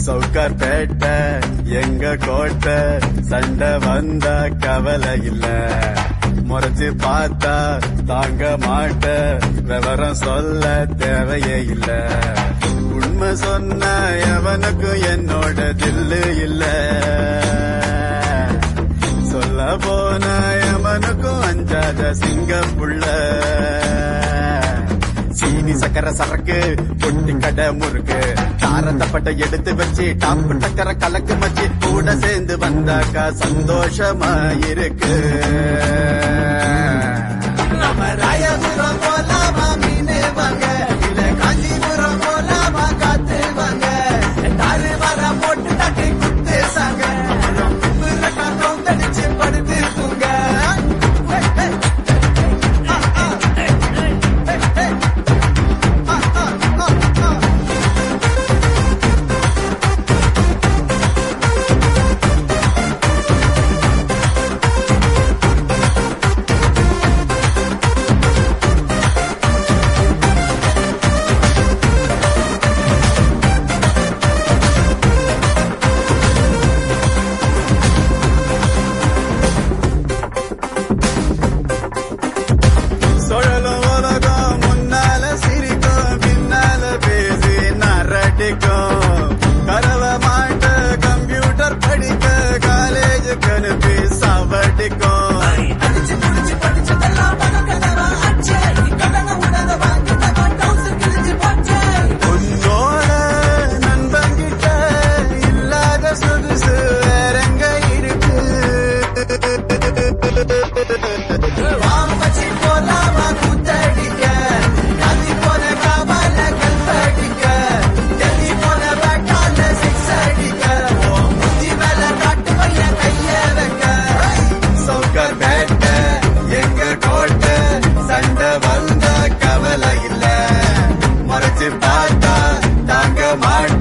சவுக்கார் பேட்டை எங்க கோட்டை சண்டை வந்த கவலை இல்ல முறைச்சு பார்த்தா தாங்க மாட்ட விவரம் சொல்ல தேவையே இல்ல உண்மை சொன்ன எவனுக்கும் என்னோட தில்லு இல்ல சொல்ல போன எவனுக்கும் அஞ்சாத சிங்கப்புள்ள சீனி சக்கர சரக்கு பொட்டி கடை முறுக்கு தாரத்தப்பட்ட எடுத்து வச்சு டாப்பு டக்கர கலக்கு மச்சி கூட சேர்ந்து வந்தாக்கா சந்தோஷமா இருக்கு நம்ம ராயபுரம் போலாமா மீனு வாங்க இல்ல காஞ்சிபுரம் போலாமா காத்து வாங்க தாரு வர போட்டு தட்டி குத்து சாங்க அப்புறம் குப்புற காத்தோம் தடிச்சு படுத்து தூங்க Hey, hey. ஆ, ஆ. Hey, hey. ஆ, ஆ, ஆ, ஆ. சுழலும் உலகம் முன்னால சிரிக்கும் பின்னால பேசி நரட்டிக்கும் கரவ மாட்ட கம்ப்யூட்டர் படிக்க காலேஜுக்கு அனுப்பி சவட்டிக்கும் அடிச்சு புடிச்சு படிச்சதெல்லாம் பணக்கதவா ஆச்சே கடனை விடாத வாங்கிட்டவா டவுசர் கிழிஞ்சு போச்சே உன்னோட நண்பங்கிட்ட இல்லாத சொகுசு வேறெங்க இருக்கு வாமச்சி போலாமா குத்தடிக்க கதி போன காவால கல்படிக்க டெல்லி போன பேட்டால சிக்ஸ் அடிக்க உன் முஞ்சி மேல காட்டு பையன் கைய வைக்க சவுக்கர் பேட்ட எங்க கோட்டை சண்டை வந்த கவலை இல்ல மறைச்சு பார்த்தா தாங்க மாட்ட